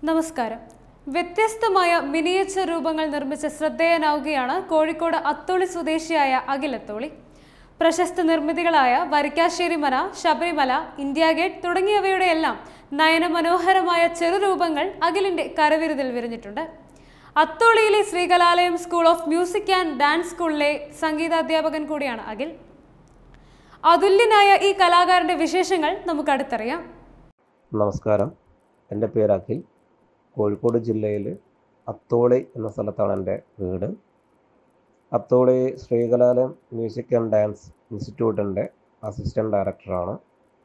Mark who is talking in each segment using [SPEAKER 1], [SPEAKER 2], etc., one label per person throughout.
[SPEAKER 1] നമസ്കാരം വ്യത്യസ്തമായ മിനിയേച്ചർ രൂപങ്ങൾ നിർമ്മിച്ച് ശ്രദ്ധേയനാവുകയാണ് കോഴിക്കോട് അത്തോളി സ്വദേശിയായ അഖിൽ അത്തോളി പ്രശസ്ത നിർമ്മിതികളായ വരിക്കാശ്ശേരി മന ശബരിമല ഇന്ത്യ ഗേറ്റ് തുടങ്ങിയവയുടെ എല്ലാം നയനമനോഹരമായ ചെറുരൂപങ്ങൾ അഖിലിന്റെ കരവിരുതിൽ വിരിഞ്ഞിട്ടുണ്ട് അത്തോളിയിലെ Sreekalalayam school of music and dance സ്കൂളിലെ സംഗീതാധ്യാപകൻ കൂടിയാണ് അഖിൽ അതുല്യനായ ഈ കലാകാരന്റെ വിശേഷങ്ങൾ നമുക്ക് അടുത്തറിയാം
[SPEAKER 2] നമസ്കാരം എൻ്റെ പേര് അഖിൽ കോഴിക്കോട് ജില്ലയിൽ അത്തോളി എന്ന സ്ഥലത്താണ് എൻ്റെ വീട് Atholi Sreekalalayam music and dance ഇൻസ്റ്റിറ്റ്യൂട്ടിൻ്റെ അസിസ്റ്റൻറ്റ് ഡയറക്ടറാണ്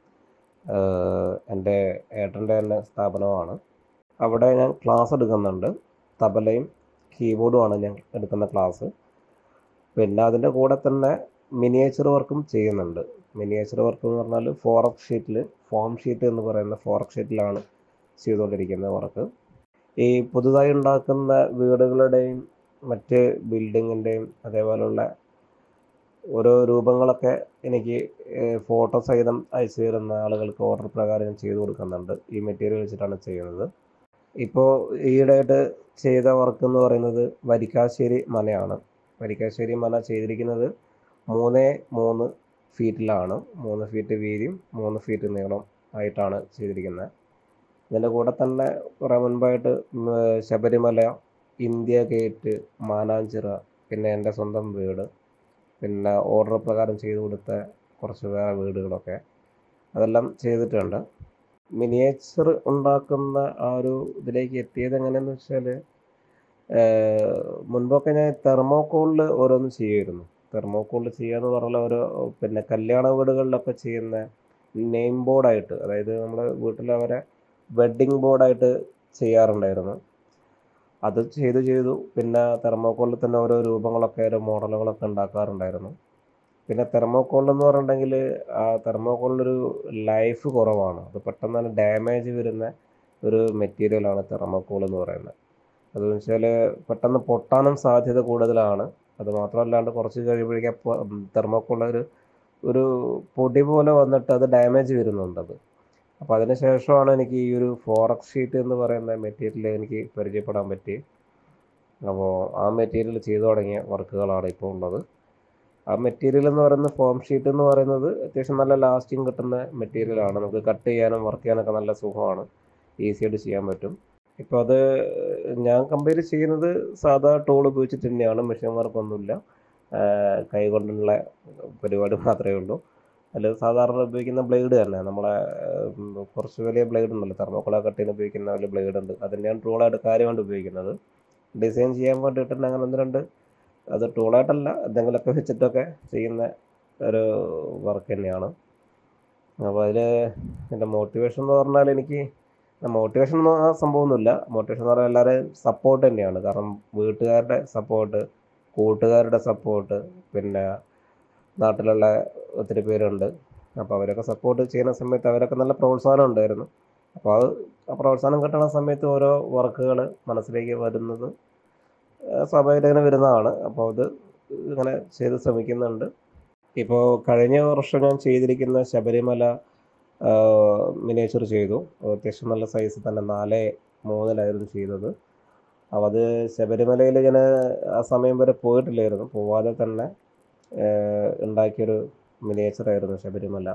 [SPEAKER 2] ആഹ് എൻ്റെ ഏട്ടൻ്റെ തന്നെ സ്ഥാപനമാണ് അവിടെ ഞാൻ ക്ലാസ് എടുക്കുന്നുണ്ട് തബലയും കീബോർഡുമാണ് ഞാൻ എടുക്കുന്ന ക്ലാസ് പിന്നെ അതിൻ്റെ കൂടെ തന്നെ മിനിയേച്ചർ വർക്കും ചെയ്യുന്നുണ്ട് മിനിയേച്ചർ വർക്ക് എന്ന് പറഞ്ഞാൽ ഫോറക് ഷീറ്റിൽ ഫോം ഷീറ്റ് എന്ന് പറയുന്ന ഫോറക് ഷീറ്റിലാണ് ചെയ്തുകൊണ്ടിരിക്കുന്ന വർക്ക് ഈ പുതുതായി ഉണ്ടാക്കുന്ന വീടുകളുടെയും മറ്റ് ബിൽഡിങ്ങിൻ്റെയും അതേപോലുള്ള ഓരോ രൂപങ്ങളൊക്കെ എനിക്ക് ഫോട്ടോ സഹിതം അയച്ചു തരുന്ന ആളുകൾക്ക് ഓർഡർ പ്രകാരം ഞാൻ ചെയ്തു കൊടുക്കുന്നുണ്ട് ഈ മെറ്റീരിയൽ വെച്ചിട്ടാണ് ചെയ്യുന്നത് ഇപ്പോൾ ഈയിടെയായിട്ട് ചെയ്ത വർക്ക് എന്ന് പറയുന്നത് വരിക്കാശ്ശേരി മനയാണ് വരിക്കാശ്ശേരി മന ചെയ്തിരിക്കുന്നത് മൂന്ന് മൂന്ന് ഫീറ്റിലാണ് മൂന്ന് ഫീറ്റ് വീതിയും മൂന്ന് ഫീറ്റ് നീളം ആയിട്ടാണ് ചെയ്തിരിക്കുന്നത് ഇതിൻ്റെ കൂടെ തന്നെ കുറേ മുൻപായിട്ട് ഉം, ശബരിമല ഇന്ത്യ ഗേറ്റ് മാനാഞ്ചിറ പിന്നെ എൻ്റെ സ്വന്തം വീട് പിന്നെ ഓർഡർ പ്രകാരം ചെയ്തു കൊടുത്ത കുറച്ച് വേറെ വീടുകളൊക്കെ അതെല്ലാം ചെയ്തിട്ടുണ്ട് മിനിയേച്ചർ ഉണ്ടാക്കുന്ന ആ ഒരു ഇതിലേക്ക് എത്തിയത് എങ്ങനെയെന്ന് വെച്ചാൽ മുൻപൊക്കെ ഞാൻ തെർമോക്കോളിൽ ഓരോന്ന് ചെയ്യുമായിരുന്നു തെർമോക്കോളിൽ ചെയ്യാന്ന് പറഞ്ഞാൽ ഓരോ പിന്നെ കല്യാണ വീടുകളിലൊക്കെ ചെയ്യുന്ന നെയിം ബോർഡായിട്ട് അതായത് നമ്മൾ വീട്ടിൽ അവരെ വെഡ്ഡിങ് ബോർഡായിട്ട് ചെയ്യാറുണ്ടായിരുന്നു അത് ചെയ്തു ചെയ്തു പിന്നെ തെർമോക്കോളിൽ തന്നെ ഓരോ രൂപങ്ങളൊക്കെ ഓരോ മോഡലുകളൊക്കെ ഉണ്ടാക്കാറുണ്ടായിരുന്നു പിന്നെ തെർമോക്കോൾ എന്ന് പറഞ്ഞിട്ടുണ്ടെങ്കിൽ ആ തെർമോക്കോളിനൊരു ലൈഫ് കുറവാണ് അത് പെട്ടെന്ന് തന്നെ ഡാമേജ് വരുന്ന ഒരു മെറ്റീരിയലാണ് തെർമോക്കോൾ എന്ന് പറയുന്നത് അതെന്ന് വെച്ചാൽ പെട്ടെന്ന് പൊട്ടാനും സാധ്യത കൂടുതലാണ് അത് മാത്രമല്ലാണ്ട് കുറച്ച് കഴിയുമ്പോഴേക്കും തെർമോക്കോൾ ഒരു ഒരു പൊടി പോലെ വന്നിട്ട് അത് ഡാമേജ് വരുന്നുണ്ട് അത് അപ്പോൾ അതിന് ശേഷമാണ് എനിക്ക് ഈ ഒരു ഫോറക് ഷീറ്റ് എന്ന് പറയുന്ന മെറ്റീരിയൽ എനിക്ക് പരിചയപ്പെടാൻ പറ്റി അപ്പോൾ ആ മെറ്റീരിയൽ ചെയ്തു തുടങ്ങിയ വർക്കുകളാണ് ഇപ്പോൾ ഉള്ളത് ആ മെറ്റീരിയൽ എന്ന് പറയുന്നത് ഫോം ഷീറ്റ് എന്ന് പറയുന്നത് അത്യാവശ്യം നല്ല ലാസ്റ്റിംഗ് കിട്ടുന്ന മെറ്റീരിയലാണ് നമുക്ക് കട്ട് ചെയ്യാനും വർക്ക് ചെയ്യാനൊക്കെ നല്ല സുഖമാണ് ഈസി ആയിട്ട് ചെയ്യാൻ പറ്റും ഇപ്പോൾ അത് ഞാൻ കമ്പയർ ചെയ്യുന്നത് സാധാ ടൂൾ ഉപയോഗിച്ചിട്ട് തന്നെയാണ് മെഷീൻ വർക്കൊന്നുമില്ല കൈ കൊണ്ടുള്ള പരിപാടി മാത്രമേ ഉള്ളൂ അതിൽ സാധാരണ ഉപയോഗിക്കുന്ന ബ്ലേഡ് തന്നെ നമ്മളെ ഉം, കുറച്ച് വലിയ ബ്ലേഡ് ഉണ്ടല്ലോ തെർമോക്കോള കട്ട് ചെയ്യാൻ ഉപയോഗിക്കുന്ന വലിയ ബ്ലേഡ് ഉണ്ട് അത് തന്നെയാണ് ടൂളായിട്ട് കാര്യമായിട്ട് ഉപയോഗിക്കുന്നത് ഡിസൈൻ ചെയ്യാൻ വേണ്ടിയിട്ട് അങ്ങനെ ഒന്ന് രണ്ട് അത് ടൂളായിട്ടല്ല എന്തെങ്കിലുമൊക്കെ വെച്ചിട്ടൊക്കെ ചെയ്യുന്ന ഒരു വർക്ക് തന്നെയാണ് അപ്പോൾ അതിൽ എൻ്റെ മോട്ടിവേഷൻ എന്ന് പറഞ്ഞാൽ എനിക്ക് മോട്ടിവേഷൻ എന്ന് ആ സംഭവമൊന്നുമില്ല മോട്ടിവേഷൻ എന്ന് പറഞ്ഞാൽ എല്ലാവരെയും സപ്പോർട്ട് തന്നെയാണ് കാരണം വീട്ടുകാരുടെ സപ്പോർട്ട് കൂട്ടുകാരുടെ സപ്പോർട്ട് പിന്നെ നാട്ടിലുള്ള ഒത്തിരി പേരുണ്ട് അപ്പോൾ അവരൊക്കെ സപ്പോർട്ട് ചെയ്യുന്ന സമയത്ത് അവരൊക്കെ നല്ല പ്രോത്സാഹനം ഉണ്ടായിരുന്നു അപ്പോൾ അത് ആ പ്രോത്സാഹനം കിട്ടുന്ന സമയത്ത് ഓരോ വർക്കുകൾ മനസ്സിലേക്ക് വരുന്നത് ആ, സ്വാഭാവികമായിട്ട് അങ്ങനെ വരുന്നതാണ് അപ്പോൾ അത് ഇങ്ങനെ ചെയ്ത് ശ്രമിക്കുന്നുണ്ട് ഇപ്പോൾ കഴിഞ്ഞ വർഷം ഞാൻ ചെയ്തിരിക്കുന്ന ശബരിമല മിനിയേച്ചർ ചെയ്തു അത് അത്യാവശ്യം നല്ല സൈസ് തന്നെ നാല് മൂന്നിലായിരുന്നു ചെയ്തത് അപ്പോൾ അത് ശബരിമലയിൽ ഞാൻ ആ സമയം വരെ പോയിട്ടില്ലായിരുന്നു പോവാതെ തന്നെ ഏഹ്, ഉണ്ടാക്കിയൊരു മിനിയേച്ചർ ആയിരുന്നു ശബരിമല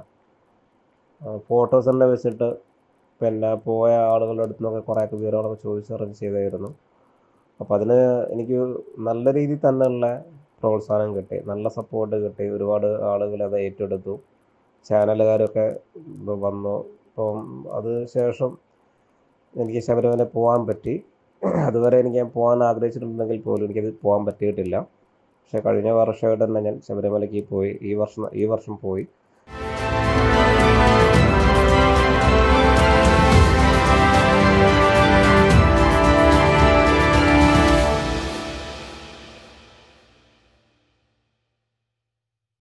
[SPEAKER 2] ഫോട്ടോസ് തന്നെ വെച്ചിട്ട് പിന്നെ പോയ ആളുകളുടെ അടുത്ത് നിന്നൊക്കെ കുറേയൊക്കെ വിവരങ്ങളൊക്കെ ചോദിച്ചറിഞ്ഞ് ചെയ്തായിരുന്നു അപ്പോൾ അതിന് എനിക്ക് നല്ല രീതിയിൽ തന്നെയുള്ള പ്രോത്സാഹനം കിട്ടി നല്ല സപ്പോർട്ട് കിട്ടി ഒരുപാട് ആളുകൾ അത് ഏറ്റെടുത്തു ചാനലുകാരൊക്കെ ഇപ്പൊ വന്നു അപ്പം അത് ശേഷം എനിക്ക് ശബരിമല പോകാൻ പറ്റി അതുവരെ എനിക്ക് ഞാൻ പോകാൻ ആഗ്രഹിച്ചിട്ടുണ്ടെങ്കിൽ പോലും എനിക്കത് പോകാൻ പറ്റിയിട്ടില്ല പക്ഷേ കഴിഞ്ഞ വർഷമായിട്ട് തന്നെ ഞാൻ ശബരിമലയ്ക്ക് പോയി ഈ വർഷം ഈ വർഷം പോയി